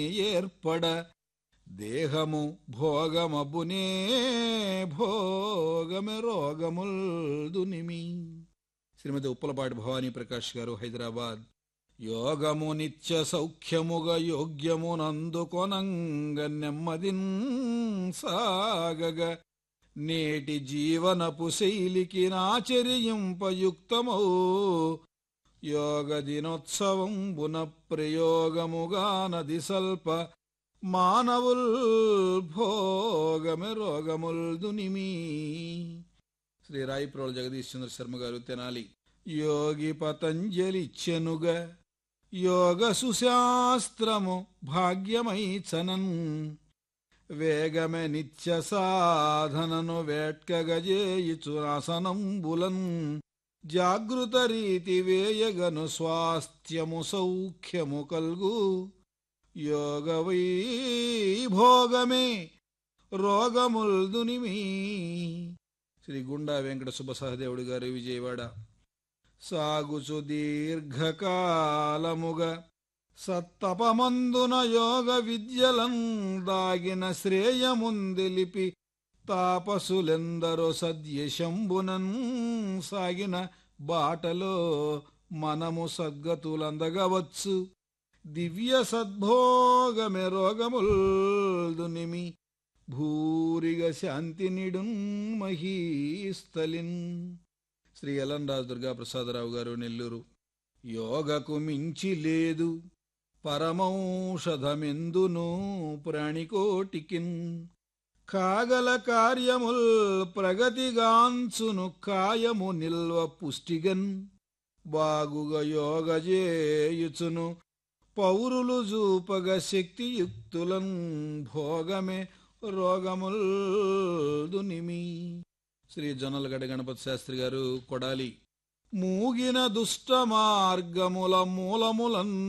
ఏర్పడ దేహము భోగమబునే భోగమె రోగముల్ దునిమి శ్రీమతి ఉప్పలపాటి భవానీ ప్రకాష్ గారు హైదరాబాద్ యోగము నిత్య సౌఖ్యముగ యోగ్యమునందుకొనంగ నెమ్మదిన్ సాగగ నేటి జీవనపు శైలికి నాచర్యింపయుక్తమౌ యోగ దినోత్సవం బున ప్రయోగముగానది సల్ప మానవుల్ భోగమె రోగముల్ దునిమి శ్రీ రాయిప్రోలు జగదీష్ చంద్ర శర్మ గారు తెనాలి యోగి పతంజలిచ్చెనుగ యోగ సుశాస్త్రము భాగ్యమై చనన్ వేగమె నిత్య సాధనను వేట్కగజేయుచునాసనంబులన్ జాగృత రీతి వేయగను స్వాస్థ్యము సౌఖ్యము కల్గు యోగ వైభోగమే రోగముల్ దునిమి శ్రీ గుండా వెంకట సుబ్బసహదేవుడు గారు విజయవాడ సాగుచు దీర్ఘకాలముగా సత్తపమందున యోగ విద్యలం దాగిన శ్రేయముందిలిపి తాపసులెందరో సద్యశంబునన్ సాగిన బాటలో మనము సద్గతులందగవచ్చు దివ్య సద్భోగమె రోగముల్ దునిమి భూరిగ శాంతి నిడున్ మహీస్థలిన్ శ్రీ ఎల్ఎన్ రాజు దుర్గా ప్రసాదరావు గారు నెల్లూరు యోగకు మించి లేదు పరమౌషధమెందును ప్రాణికోటికిన్ కాగల కార్యముల్ ప్రగతిగాంచును కాయము నిల్వ పుష్టిగన్ బాగుగ యోగ చేయుచును పౌరులు జూపగ శక్తియుక్తులన్ భోగమే రోగముల్ దునిమి శ్రీ జొన్నలగడ్డ గణపతి శాస్త్రి గారు కొడాలి మూగిన దుష్ట మార్గముల మూలములన్